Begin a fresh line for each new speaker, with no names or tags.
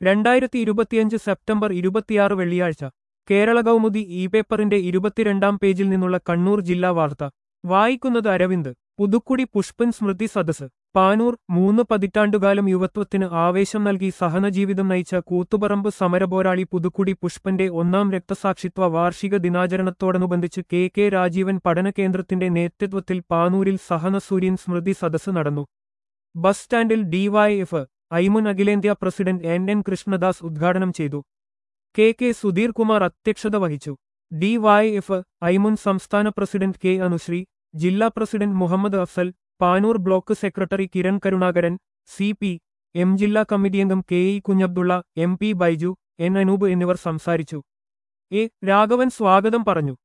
രണ്ടായിരത്തി ഇരുപത്തിയഞ്ച് സെപ്റ്റംബർ ഇരുപത്തിയാറ് വെള്ളിയാഴ്ച കേരള കൗമുദി ഇ പേപ്പറിന്റെ ഇരുപത്തിരണ്ടാം പേജിൽ നിന്നുള്ള കണ്ണൂർ ജില്ലാ വാർത്ത വായിക്കുന്നത് അരവിന്ദ് പുതുക്കുടി പുഷ്പൻ സ്മൃതി സദസ് പാനൂർ മൂന്ന് പതിറ്റാണ്ടുകാലം യുവത്വത്തിന് ആവേശം നൽകി സഹനജീവിതം നയിച്ച കൂത്തുപറമ്പ് സമരപോരാളി പുതുക്കുടി പുഷ്പന്റെ ഒന്നാം രക്തസാക്ഷിത്വ വാർഷിക ദിനാചരണത്തോടനുബന്ധിച്ച് കെ കെ രാജീവൻ പഠനകേന്ദ്രത്തിന്റെ നേതൃത്വത്തിൽ പാനൂരിൽ സഹനസൂര്യൻ സ്മൃതി സദസ് നടന്നു ബസ് സ്റ്റാൻഡിൽ ഡിവൈഎഫ് ഐമുൻ അഖിലേന്ത്യാ പ്രസിഡന്റ് എൻ എൻ കൃഷ്ണദാസ് ഉദ്ഘാടനം ചെയ്തു കെ കെ സുധീർ കുമാർ അധ്യക്ഷത വഹിച്ചു ഡിവൈഎഫ് ഐമുൻ സംസ്ഥാന പ്രസിഡന്റ് കെ അനുശ്രീ ജില്ലാ president Muhammad Afsal Panoor block secretary Kiran Karunakaran C P M ജില്ലാ കമ്മിറ്റി അംഗം K E Kunhabdulla M P Baiju N Anoop എന്നിവർ സംസാരിച്ചു എ രാഘവൻ സ്വാഗതം പറഞ്ഞു